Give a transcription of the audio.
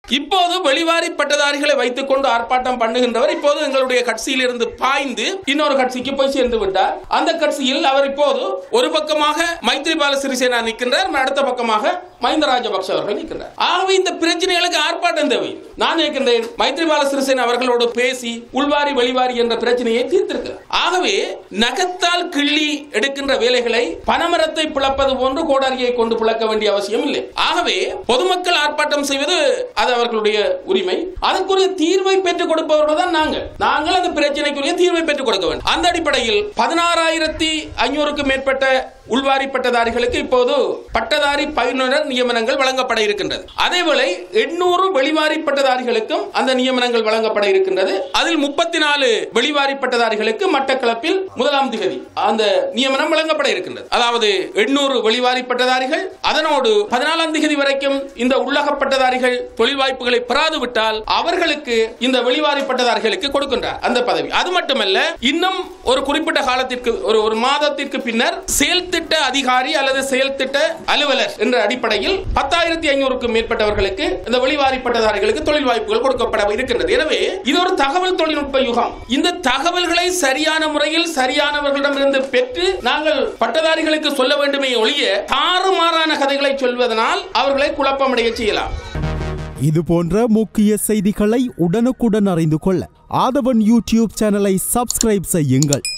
இப்போது வெளிவாரி பட்டதாரிகளை வைத்துக் கொண்டு ஆர்ப்பாட்டம் பண்ணுகின்றவர் இப்போது எங்களுடைய கட்சியில் இருந்து பாய்ந்து இன்னொரு கட்சிக்கு போய் சேர்ந்து விட்டார் அந்த கட்சியில் அவர் இப்போது ஒரு பக்கமாக மைத்ரிபால சிறிசேனா நிற்கின்றார் அடுத்த பக்கமாக மஹிந்த ராஜபக்ஷ அவர்கள் நிற்கின்றார் ஆகவே இந்த பிரச்சனைகளுக்கு ஆர்ப்பாட்டம் தேவை நான் நினைக்கின்றேன் மைத்ரிபால சிறிசேனா அவர்களோடு பேசி உள்வாரி வெளிவாரி என்ற பிரச்சனையை தீர்த்திருக்கிறார் ஆகவே நகத்தால் கிள்ளி எடுக்கின்ற வேலைகளை பனமரத்தை பிளப்பது போன்று கோடாரியை கொண்டு பிளக்க வேண்டிய அவசியம் இல்லை ஆகவே பொதுமக்கள் ஆர்ப்பாட்டம் செய்வது அது அவர்களுடைய உரிமை அதற்குரிய தீர்வை பெற்றுக் கொடுப்பவர்கள் தான் நாங்கள் நாங்கள் அந்த பிரச்சனைக்குரிய தீர்வை பெற்றுக் கொடுக்க வேண்டும் அந்த அடிப்படையில் பதினாறாயிரத்தி ஐநூறுக்கும் மேற்பட்ட உள்வாரி பட்டதாரிகளுக்கு இப்போது பட்டதாரி பயிலுனர் நியமனங்கள் வழங்கப்பட இருக்கின்றது அதேவேளை எண்ணூறு வெளிவாரி பட்டதாரிகளுக்கும் அந்த நியமனங்கள் வழங்கப்பட இருக்கின்றது அதில் முப்பத்தி நாலு வெளிவாரி பட்டதாரிகளுக்கு மட்டக்களப்பில் முதலாம் திகதி அந்த நியமனம் வழங்கப்பட இருக்கின்றது அதாவது எண்ணூறு வெளிவாரி பட்டதாரிகள் அதனோடு பதினாலாம் திகதி வரைக்கும் இந்த உள்ளக பட்டதாரிகள் தொழில் வாய்ப்புகளை பெறாது விட்டால் அவர்களுக்கு இந்த வெளிவாரி பட்டதாரிகளுக்கு கொடுக்கின்றார் அந்த பதவி அது மட்டுமல்ல இன்னும் ஒரு குறிப்பிட்ட காலத்திற்கு ஒரு ஒரு மாதத்திற்கு பின்னர் செயல் திட்ட அதிகாரி அல்லது செயல் திட்ட அலுவலர் என்ற அடிப்படையில் பத்தாயிரத்தி ஐநூறுக்கும் மேற்பட்டவர்களுக்கு இந்த வெளிவாரி பட்டதாரிகளுக்கு தொழில் வாய்ப்புகள் கொடுக்கப்பட இருக்கின்றது எனவே இது ஒரு தகவல் தொழில்நுட்ப யுகம் இந்த தகவல்களை சரியான முறையில் சரியானவர்களிடமிருந்து பெற்று நாங்கள் பட்டதாரிகளுக்கு சொல்ல வேண்டுமே ஒழிய தாறுமாறான கதைகளை சொல்வதனால் அவர்களை குழப்பமடைய செய்யலாம் இது போன்ற முக்கிய செய்திகளை உடனுக்குடன் அறிந்து கொள்ள ஆதவன் யூடியூப் சேனலை சப்ஸ்கிரைப் செய்யுங்கள்